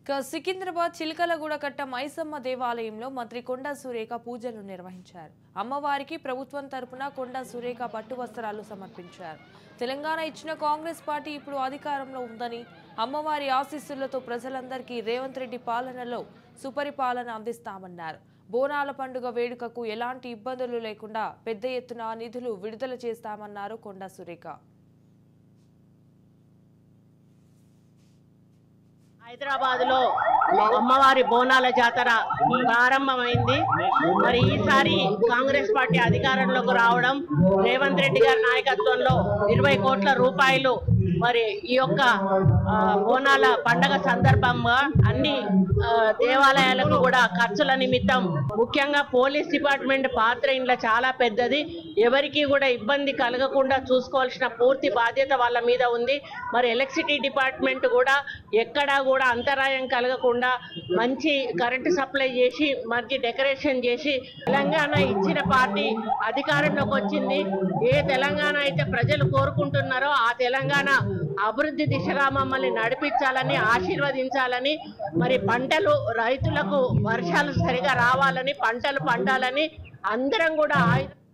ఇక సికింద్రాబాద్ చిలకలగూడ కట్ట మైసమ్మ దేవాలయంలో మంత్రి కొండా సురేఖ పూజలు నిర్వహించారు అమ్మవారికి ప్రభుత్వం తరపున కొండా సురేఖ పట్టు వస్త్రాలు సమర్పించారు తెలంగాణ ఇచ్చిన కాంగ్రెస్ పార్టీ ఇప్పుడు అధికారంలో ఉందని అమ్మవారి ఆశీస్సులతో ప్రజలందరికీ రేవంత్ రెడ్డి పాలనలో సుపరిపాలన అందిస్తామన్నారు బోనాల పండుగ వేడుకకు ఎలాంటి ఇబ్బందులు లేకుండా పెద్ద ఎత్తున నిధులు విడుదల చేస్తామన్నారు కొండా సురేఖ హైదరాబాద్ లో అమ్మవారి బోనాల జాతర ప్రారంభమైంది మరి ఈసారి కాంగ్రెస్ పార్టీ అధికారంలోకి రావడం రేవంత్ రెడ్డి గారి నాయకత్వంలో ఇరవై కోట్ల రూపాయలు మరి ఈ యొక్క ఆ, బోనాల పండగ సందర్భంగా అన్ని ఆ, దేవాలయాలకు కూడా ఖర్చుల నిమిత్తం ముఖ్యంగా పోలీస్ డిపార్ట్మెంట్ పాత్ర ఇంట్లో చాలా పెద్దది ఎవరికి కూడా ఇబ్బంది కలగకుండా చూసుకోవాల్సిన పూర్తి బాధ్యత వాళ్ళ మీద ఉంది మరి ఎలక్ట్రిసిటీ డిపార్ట్మెంట్ కూడా ఎక్కడా కూడా అంతరాయం కలగకుండా మంచి కరెంటు సప్లై చేసి మంచి డెకరేషన్ చేసి తెలంగాణ ఇచ్చిన పార్టీ అధికారంలోకి వచ్చింది ఏ తెలంగాణ అయితే ప్రజలు కోరుకుంటున్నారో ఆ తెలంగాణ అభివృద్ధి దిశగా మమ్మల్ని నడిపించాలని ఆశీర్వదించాలని మరి పంటలు రైతులకు వర్షాలు సరిగా రావాలని పంటలు పండాలని అందరం కూడా ఆయుధ